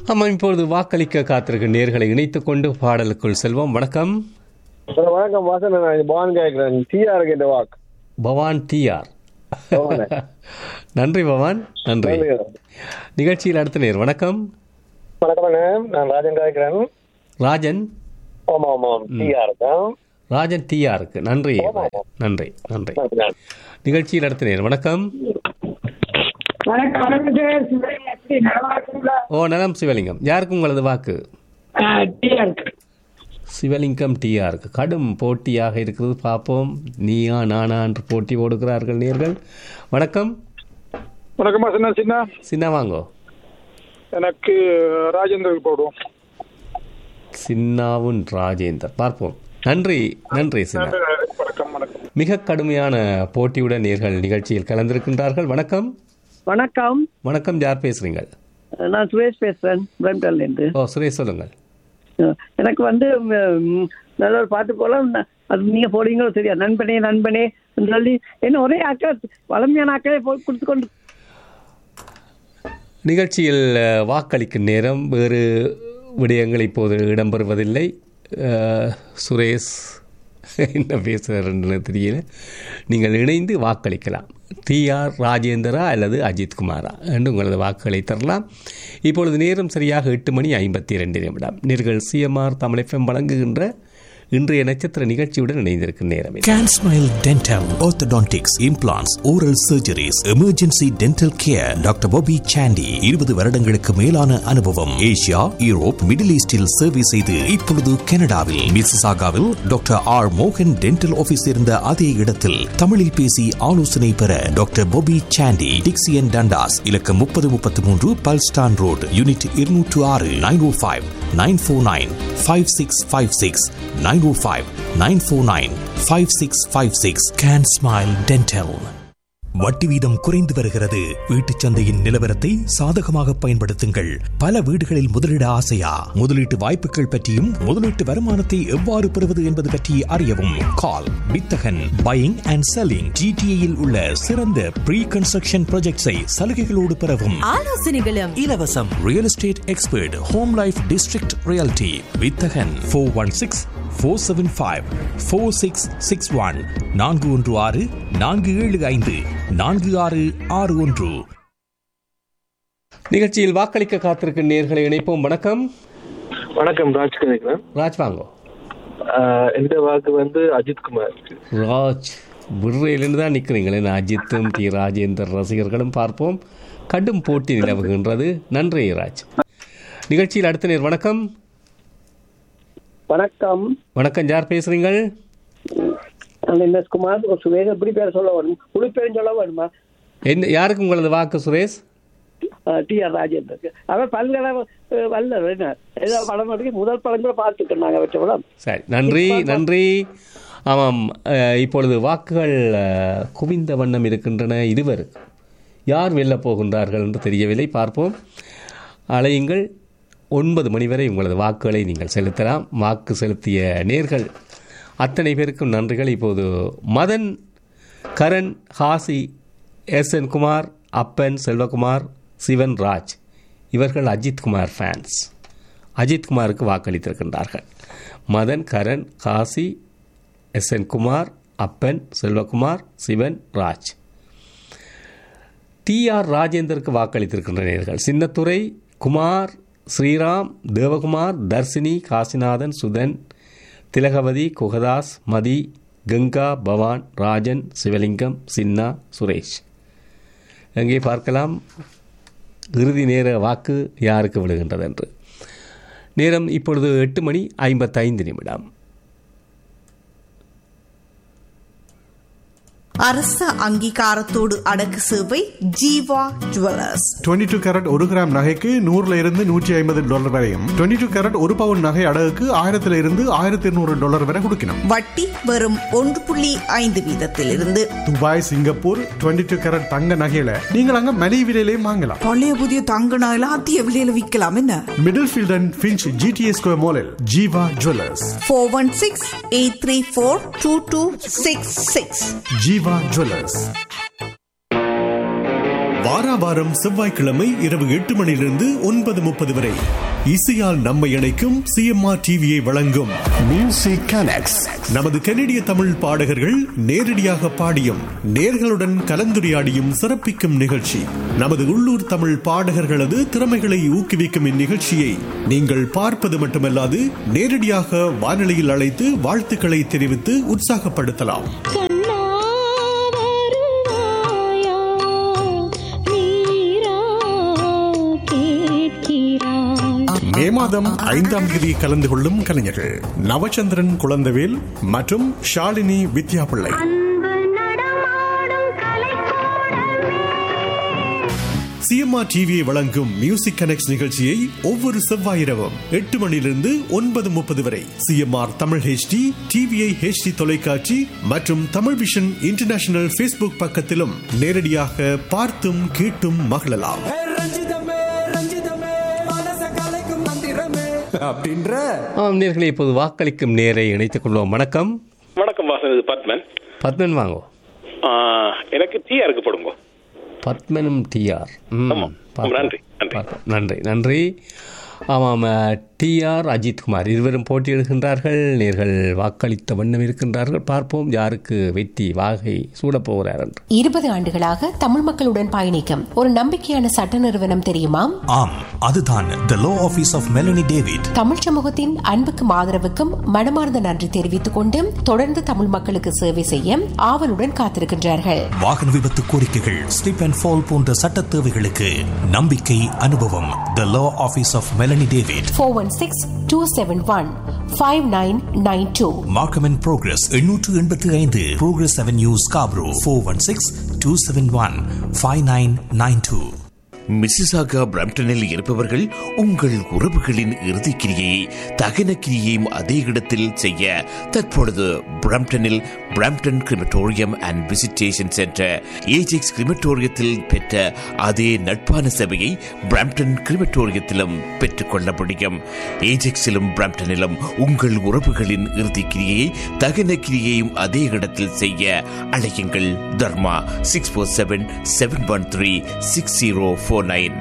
ஆமாம் இப்பொழுது வாக்களிக்க காத்திருக்கும் நேர்களை இணைத்துக் கொண்டு பாடலுக்குள் செல்வோம் வணக்கம் சார் வணக்கம் வாசன் நான் பவான் கேட்கிறேன் டிஆர் கேட்ட வாக் பவான் டிஆர் பவானே. நன்றி பவான் நன்றி நிகழ்ச்சியில் அடுத்த நேர் வணக்கம் வணக்கம் அண்ணே. நான் ராஜன் கேட்கிறேன் ராஜன் ஆமா ஆமாம் டிஆர் தான் ராஜன் டிஆருக்கு நன்றி நன்றி நன்றி நிகழ்ச்சியில் அடுத்த நேர் வணக்கம் வணக்கம் வணக்கம் சார் சிவலிங்கம் எப்படி நல்லா இருக்கீங்களா ஓ நலம் சிவலிங்கம் யாருக்கு உங்களது வாக்கு ஆ, டீயா இருக்கு சிவலிங்கம் டிஆருக்கு கடும் போட்டியாக இருக்கிறது பார்ப்போம் நீயா நானா என்று போட்டி போடுகிறார்கள் நேர்கள் வணக்கம் வணக்கம்மா சின்ன சின்ன சின்ன வாங்கோ எனக்கு ராஜேந்திரன் போடுவோம் சின்னாவுன் ராஜேந்தர் பார்ப்போம் நன்றி நன்றி சின்னா வணக்கம் வணக்கம் மிக கடுமையான போட்டியுடன் நேர்கள் நிகழ்ச்சியில் கலந்திருக்கின்றார்கள் வணக்கம் வணக்கம் வணக்கம் யார் பேசுறீங்க நான் சுரேஷ் பேசுறேன் பிரம்டல்லேருந்து ஓ சுரேஷ் சொல்லுங்கள் எனக்கு வந்து ம், நல்ல ஒரு பாட்டு போல ந- அது நீங்க போடுவீங்களோ சரியா நண்பனே நண்பனே ன்னு சொல்லி என்ன ஒரே ஆக்கள் வளமையான ஆக்களே போய் கொடுத்து கொண்டு நிகழ்ச்சியில் அஹ், வாக்களிக்கும் நேரம் வேறு விடயங்கள் இப்போது இடம்பெறுவதில்லை அஹ், சுரேஷ் என்ன பேசுகிறன்னு தெரியல நீங்கள் இணைந்து வாக்களிக்கலாம் டிஆர் ராஜேந்திரா அல்லது அஜித் குமாரா என்று உங்களது வாக்குகளை தரலாம் இப்பொழுது நேரம் சரியாக எட்டு மணி ஐம்பத்தி ரெண்டு நிமிடம் நீங்கள் சிஎம்ஆர் தமிழ் எஃப்எம் வழங்குகின்ற இன்றைய நட்சத்திர நிகழ்ச்சியுடன் இணைந்திருக்கும் நேரம் இது. Can Smile Dental, Orthodontics, Implants, Oral Surgeries, Emergency Dental Care, doctor Bobby Sandy இருபது வருடங்களுக்கு மேலான அனுபவம் ஏசியா யூரோப் மிடில் ஈஸ்டில் சேவை செய்து இப்பொழுது கனடாவில் மிசிசாகாவில் டாக்டர் ஆர் மோகன் டென்டல் ஆபீஸ் இருந்த அதே இடத்தில் தமிழில் பேசி ஆலோசனை பெற doctor Bobby Sandy Dixie and Dundas இலக்கம் முப்பது முப்பத்தி மூன்று பல்ஸ்டான் ரோடு யூனிட் இருநூற்று ஆறு nine O five nine four nine five six five six nine O five nine four nine five six five six can smile dental வட்டி வீதம் குறைந்து வருகிறது வீட்டுச் சந்தையின் நிலவரத்தை சாதகமாக பயன்படுத்துங்கள் பல வீடுகளில் முதலீட ஆசையா முதலீட்டு வாய்ப்புகள் பற்றியும் முதலீட்டு வருமானத்தை எவ்வாறு பெறுவது என்பது பற்றி அறியவும் கால் வித்தகன் பையிங் அண்ட் செல்லிங் ஜிடிஏயில் உள்ள சிறந்த ப்ரீ கன்ஸ்ட்ரக்ஷன் ப்ராஜெக்ட்ஸை சலுகைகளோடு பெறவும் ஆலோசனைகளும் இலவசம் real estate expert home life district realty வித்தகன் four one six four seven five four six six one நான்கு ஒன்று ஆறு நான்கு ஏழு ஐந்து நான்கு ஆறு ஆறு ஒன்று நிகழ்ச்சியில் வாக்களிக்க காத்திருக்கும் நேர்களை இணைப்போம் வணக்கம் வணக்கம் ராஜ் கேட்கிறேன் ராஜ் வாங்கோ ஆஹ் இந்த வாக்கு வந்து அஜித் குமார் ராஜ் விடுறையிலிருந்து தான் நிற்கிறீங்களே நான் அஜித்தும் டி ராஜேந்தர் ரசிகர்களும் பார்ப்போம் கடும் போட்டி நிலவுகின்றது நன்றி ராஜ் நிகழ்ச்சியில் அடுத்த நேர் வணக்கம் வணக்கம் வணக்கம் யார் பேசுறீங்கள் அந்த எஸ் குமார் ஒரு சுவேக எப்படி பேர் சொல்ல வேணும் முழு பேரும் சொல்ல வேணுமா என்ன யாருக்கு உங்களது வாக்கு சுரேஷ் டி ஆர் ராஜேந்தருக்கு அவர் பல்கலை அஹ், வல்லவர் என்ன ஏதோ படம் எடுக்க முதல் படம் கூட பார்த்துக்கோம் நாங்கள் வச்ச படம் சரி நன்றி நன்றி ஆமாம் அஹ், இப்பொழுது வாக்குகள் அஹ், குவிந்த வண்ணம் இருக்கின்றன இருவர் யார் வெல்லப் போகின்றார்கள் என்று தெரியவில்லை பார்ப்போம் அலையுங்கள் ஒன்பது மணி வரை உங்களது வாக்குகளை நீங்கள் செலுத்தலாம் வாக்கு செலுத்திய நேர்கள் அத்தனை பேருக்கும் நன்றிகள் இப்போது மதன் கரண் ஹாசி எஸ் என் குமார் அப்பன் செல்வகுமார் சிவன் ராஜ் இவர்கள் அஜித் குமார் ஃபேன்ஸ் அஜித் குமாருக்கு வாக்களித்திருக்கின்றார்கள் Madhan Karan Kasi S N Kumar Appan Selvakumar Sivan Raj T R ராஜேந்தருக்கு வாக்களித்திருக்கின்ற நேர்கள் சின்னத்துறை குமார் ஸ்ரீராம் தேவகுமார் தர்சினி காசிநாதன் சுதன் திலகவதி குகதாஸ் மதி கங்கா பவான் ராஜன் சிவலிங்கம் சின்னா சுரேஷ் எங்கே பார்க்கலாம் இறுதி நேர வாக்கு யாருக்கு விழுகின்றது என்று நேரம் இப்பொழுது எட்டு மணி ஐம்பத்தைந்து நிமிடம் அரச அங்கீகாரத்தோடு அடக்கு சேவை ஜீவா ஜுவல்லர்ஸ் 22 டூ கேரட் ஒரு கிராம் நகைக்கு நூறுல இருந்து நூற்றி ஐம்பது டாலர் வரையும் 22 டூ கேரட் ஒரு பவுன் நகை அடகுக்கு ஆயிரத்துல இருந்து ஆயிரத்தி இருநூறு டாலர் வரை கொடுக்கணும் வட்டி வெறும் ஒன்று புள்ளி ஐந்து வீதத்திலிருந்து துபாய் சிங்கப்பூர் 22 டூ கேரட் தங்க நகையில நீங்கள் அங்க மலிவு விலையிலையும் வாங்கலாம் பழைய புதிய தங்க நகையில அதிக விலையில விற்கலாம் என்ன Middlefield and Finch GTA square மாலில் Jeeva jewellers four one six eight three four two two six six Jeeva jewellers வாராவாரம் செவ்வாய்க்கிழமை இரவு எட்டு மணியிலிருந்து ஒன்பது முப்பது வரை இசையால் நம்மை இணைக்கும் சிஎம்ஆர் டிவியை வழங்கும் மியூசிக் கனெக்ட்ஸ் நமது கனடிய தமிழ் பாடகர்கள் நேரடியாக பாடியும் நேர்களுடன் கலந்துரையாடியும் சிறப்பிக்கும் நிகழ்ச்சி நமது உள்ளூர் தமிழ் பாடகர்களது திறமைகளை ஊக்குவிக்கும் இந்நிகழ்ச்சியை நீங்கள் பார்ப்பது மட்டுமல்லாது நேரடியாக வானொலியில் அழைத்து வாழ்த்துக்களை தெரிவித்து உற்சாகப்படுத்தலாம் மே மாதம் ஐந்தாம் தேதி கலந்து கொள்ளும் கலைஞர்கள் நவச்சந்திரன் குழந்தவேல் மற்றும் ஷாலினி வித்யாபிள்ளை சிஎம்ஆர் டிவியை வழங்கும் மியூசிக் கனெக்ட் நிகழ்ச்சியை ஒவ்வொரு செவ்வாய் இரவும் எட்டு மணியிலிருந்து ஒன்பது முப்பது வரை CMR Tamil HD TVI HD தொலைக்காட்சி மற்றும் தமிழ் விஷன் இன்டர்நேஷனல் ஃபேஸ்புக் பக்கத்திலும் நேரடியாக பார்த்தும் கேட்டும் மகிழலாம் அப்படின்ற ஆம் நேர்களை இப்போது வாக்களிக்கும் நேரை இணைத்துக் கொள்வோம் வணக்கம் வணக்கம் வாசன் இது பத்மன் பத்மன் வாங்கோ ஆ, எனக்கு டிஆருக்கு போடுங்க பத்மனும் டிஆர் நன்றி நன்றி நன்றி ஆமாம் டிஆர் அஜித்குமார் இருவரும் போட்டியிடுகின்றார்கள் நேர்கள் வாக்களித்த வண்ணம் இருக்கின்றார்கள் பார்ப்போம் யாருக்கு வெற்றி வாகை சூடப் போகிறார் என்று இருபது ஆண்டுகளாக தமிழ் மக்களுடன் பயணிக்கும் ஒரு நம்பிக்கையான சட்ட நிறுவனம் தெரியுமா ஆம் அதுதான் the law office of Melanie David Tamil சமூகத்தின் அன்புக்கும் ஆதரவுக்கும் மனமார்ந்த நன்றி தெரிவித்துக் கொண்டு தொடர்ந்து தமிழ் மக்களுக்கு சேவை செய்ய ஆவலுடன் காத்திருக்கின்றார்கள் வாகன விபத்து கோரிக்கைகள் ஸ்லிப் அண்ட் ஃபால் போன்ற சட்ட தேவைகளுக்கு நம்பிக்கை அனுபவம் the law office of Melanie David four one six two seven one five nine nine two Markham and Progress எண்ணூற்று எண்பத்தி ஐந்து Progress Avenue Scarborough four one six two seven one five nine nine two Mississauga பிரம்டனில் இருப்பவர்கள் உங்கள் உறவுகளின் இறுதிக் கிரியை தகன கிரியையும் அதே இடத்தில் செய்ய தற்பொழுது பிரம்டனில் Brampton crematorium and visitation centre Ajax கிரிமட்டோரியத்தில் பெற்ற அதே நட்பான சேவையை பிரம்டன் கிரிமட்டோரியத்திலும் பெற்றுக்கொள்ள முடியும் ஏஜெக்ஸிலும் பிரம்டனிலும் உங்கள் உறவுகளின் இறுதிக் கிரியையை தகன கிரியையும் அதே இடத்தில் செய்ய அழையுங்கள் Dharma six four seven seven one three six zero four nine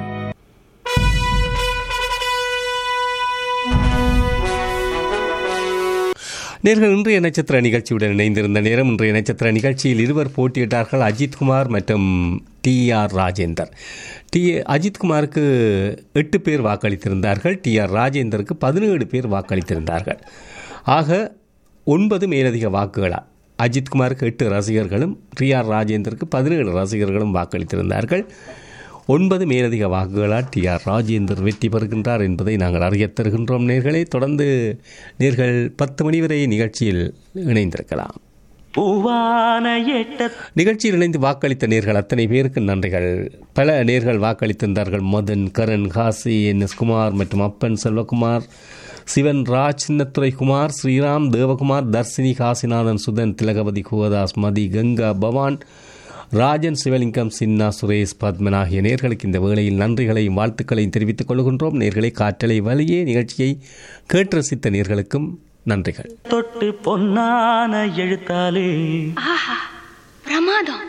நேர்கள் இன்றைய நட்சத்திர நிகழ்ச்சியுடன் இணைந்திருந்த நேரம் இன்றைய நட்சத்திர நிகழ்ச்சியில் இருவர் போட்டியிட்டார்கள் அஜித்குமார் மற்றும் டி ஆர் ராஜேந்தர் டி அஜித்குமாருக்கு எட்டு பேர் வாக்களித்திருந்தார்கள் டி ஆர் ராஜேந்தருக்கு பதினேழு பேர் வாக்களித்திருந்தார்கள் ஆக ஒன்பது மேலதிக வாக்குகளா அஜித்குமாருக்கு எட்டு ரசிகர்களும் டி ஆர் ராஜேந்தருக்கு பதினேழு ரசிகர்களும் வாக்களித்திருந்தார்கள் ஒன்பது மேலதிக வாக்குகளால் டி ஆர் ராஜேந்தர் வெற்றி பெறுகின்றார் என்பதை நாங்கள் அறியத் தருகின்றோம் நேர்களே தொடர்ந்து நேர்கள் பத்து மணி வரை நிகழ்ச்சியில் இணைந்திருக்கலாம் நிகழ்ச்சியில் இணைந்து வாக்களித்த நேர்கள் அத்தனை பேருக்கு நன்றிகள் பல நேர்கள் வாக்களித்திருந்தார்கள் மதன் கரண் காசி என் எஸ் குமார் மற்றும் அப்பன் செல்வகுமார் சிவன் ராஜ் சின்னத்துறை குமார் ஸ்ரீராம் தேவகுமார் தர்சினி காசிநாதன் சுதன் திலகவதி குகதாஸ் மதி கங்கா பவான் ராஜன் சிவலிங்கம் சின்னா சுரேஷ் பத்மன் ஆகிய நேர்களுக்கு இந்த வேளையில் நன்றிகளையும் வாழ்த்துக்களையும் தெரிவித்துக் கொள்கின்றோம் நேர்களை காற்றலை வழியே நிகழ்ச்சியை கேட்டு ரசித்த நேர்களுக்கும் நன்றிகள் தொட்டு பொன்னான எழுத்தாலே பிரமாதம்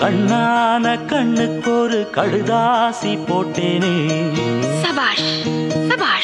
கண்ணான கண்ணுக்கு ஒரு கடுதாசி போட்டேனே சபாஷ்